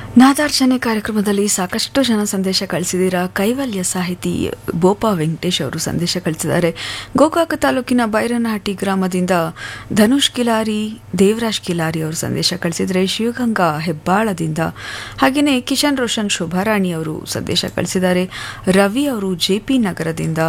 ನಾದಾರ್ಚನೆ ಕಾರ್ಯಕ್ರಮದಲ್ಲಿ ಸಾಕಷ್ಟು ಜನ ಸಂದೇಶ ಕಳಿಸಿದ್ದೀರಾ ಕೈವಲ್ಯ ಸಾಹಿತಿ ಬೋಪಾ ವೆಂಕಟೇಶ್ ಅವರು ಸಂದೇಶ ಕಳಿಸಿದ್ದಾರೆ ಗೋಕಾಕ ತಾಲೂಕಿನ ಬೈರನಹಟ್ಟಿ ಗ್ರಾಮದಿಂದ ಧನುಷ್ ಕಿಲಾರಿ ದೇವರಾಜ್ ಕಿಲಾರಿ ಅವರು ಸಂದೇಶ ಕಳಿಸಿದರೆ ಶಿವಗಂಗಾ ಹೆಬ್ಬಾಳದಿಂದ ಹಾಗೆಯೇ ಕಿಶನ್ ರೋಷನ್ ಶೋಭಾರಾಣಿ ಅವರು ಸಂದೇಶ ಕಳಿಸಿದ್ದಾರೆ ರವಿ ಅವರು ಜೆ ಪಿ ನಗರದಿಂದ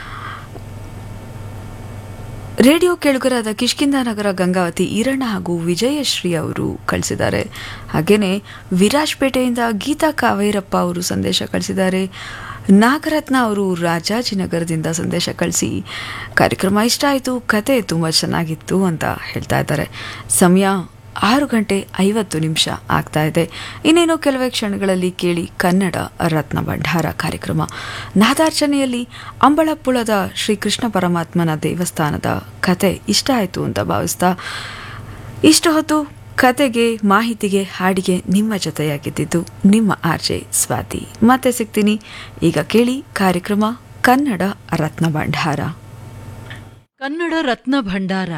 ರೇಡಿಯೋ ಕೇಳುಗರಾದ ಕಿಷ್ಕಿಂದ ನಗರ ಗಂಗಾವತಿ ಈರಣ್ಣ ಹಾಗೂ ವಿಜಯಶ್ರೀ ಅವರು ಕಳಿಸಿದ್ದಾರೆ ಹಾಗೆಯೇ ವಿರಾಜ್ಪೇಟೆಯಿಂದ ಗೀತಾ ಕಾವೇರಪ್ಪ ಅವರು ಸಂದೇಶ ಕಳಿಸಿದ್ದಾರೆ ನಾಗರತ್ನ ಅವರು ರಾಜಾಜಿನಗರದಿಂದ ಸಂದೇಶ ಕಳಿಸಿ ಕಾರ್ಯಕ್ರಮ ಇಷ್ಟ ಆಯಿತು ಕತೆ ತುಂಬ ಚೆನ್ನಾಗಿತ್ತು ಅಂತ ಹೇಳ್ತಾ ಇದ್ದಾರೆ ಸಮಯ ಆರು ಗಂಟೆ ಐವತ್ತು ನಿಮಿಷ ಆಗ್ತಾ ಇದೆ ಇನ್ನೇನು ಕೆಲವೇ ಕ್ಷಣಗಳಲ್ಲಿ ಕೇಳಿ ಕನ್ನಡ ರತ್ನ ಭಂಡಾರ ಕಾರ್ಯಕ್ರಮ ನಾದಾರ್ಚನೆಯಲ್ಲಿ ಅಂಬಳಪ್ಪುಳದ ಶ್ರೀಕೃಷ್ಣ ಪರಮಾತ್ಮನ ದೇವಸ್ಥಾನದ ಕತೆ ಇಷ್ಟ ಆಯಿತು ಅಂತ ಭಾವಿಸ್ತಾ ಇಷ್ಟು ಹೊತ್ತು ಕತೆಗೆ ಮಾಹಿತಿಗೆ ಹಾಡಿಗೆ ನಿಮ್ಮ ಜೊತೆಯಾಗಿದ್ದಿದ್ದು ನಿಮ್ಮ ಆರ್ಜೆ ಸ್ವಾತಿ ಮತ್ತೆ ಸಿಗ್ತೀನಿ ಈಗ ಕೇಳಿ ಕಾರ್ಯಕ್ರಮ ಕನ್ನಡ ರತ್ನ ಭಂಡಾರ ಕನ್ನಡ ರತ್ನ ಭಂಡಾರ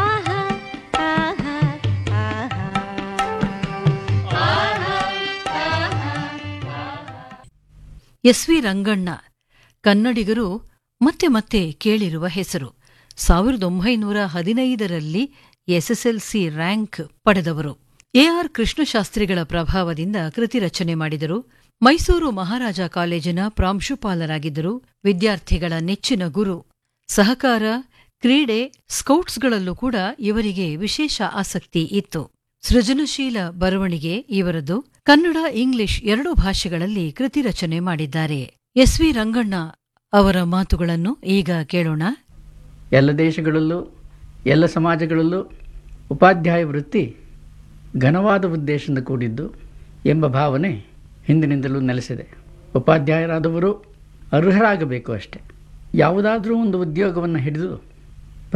ಎಸ್ ವಿ ರಂಗಣ್ಣ ಕನ್ನಡಿಗರು ಮತ್ತೆ ಮತ್ತೆ ಕೇಳಿರುವ ಹೆಸರು ಸಾವಿರದ ಒಂಬೈನೂರ ಹದಿನೈದರಲ್ಲಿ ಎಸ್ಎಸ್ಎಲ್ಸಿ ರ್ಯಾಂಕ್ ಪಡೆದವರು ಎಆರ್ ಕೃಷ್ಣಶಾಸ್ತ್ರಿಗಳ ಪ್ರಭಾವದಿಂದ ಕೃತಿ ರಚನೆ ಮಾಡಿದರು ಮೈಸೂರು ಮಹಾರಾಜ ಕಾಲೇಜಿನ ಪ್ರಾಂಶುಪಾಲರಾಗಿದ್ದರು ವಿದ್ಯಾರ್ಥಿಗಳ ನೆಚ್ಚಿನ ಗುರು ಸಹಕಾರ ಕ್ರೀಡೆ ಸ್ಕೌಟ್ಸ್ಗಳಲ್ಲೂ ಕೂಡ ಇವರಿಗೆ ವಿಶೇಷ ಆಸಕ್ತಿ ಇತ್ತು ಸೃಜನಶೀಲ ಬರವಣಿಗೆ ಇವರದು ಕನ್ನಡ ಇಂಗ್ಲಿಷ್ ಎರಡೂ ಭಾಷೆಗಳಲ್ಲಿ ಕೃತಿ ರಚನೆ ಮಾಡಿದ್ದಾರೆ ಎಸ್ ವಿ ರಂಗಣ್ಣ ಅವರ ಮಾತುಗಳನ್ನು ಈಗ ಕೇಳೋಣ ಎಲ್ಲ ದೇಶಗಳಲ್ಲೂ ಎಲ್ಲ ಸಮಾಜಗಳಲ್ಲೂ ಉಪಾಧ್ಯಾಯ ವೃತ್ತಿ ಘನವಾದ ಉದ್ದೇಶದಿಂದ ಕೂಡಿದ್ದು ಎಂಬ ಭಾವನೆ ಹಿಂದಿನಿಂದಲೂ ನೆಲೆಸಿದೆ ಉಪಾಧ್ಯಾಯರಾದವರು ಅರ್ಹರಾಗಬೇಕು ಅಷ್ಟೆ ಯಾವುದಾದರೂ ಒಂದು ಉದ್ಯೋಗವನ್ನು ಹಿಡಿದು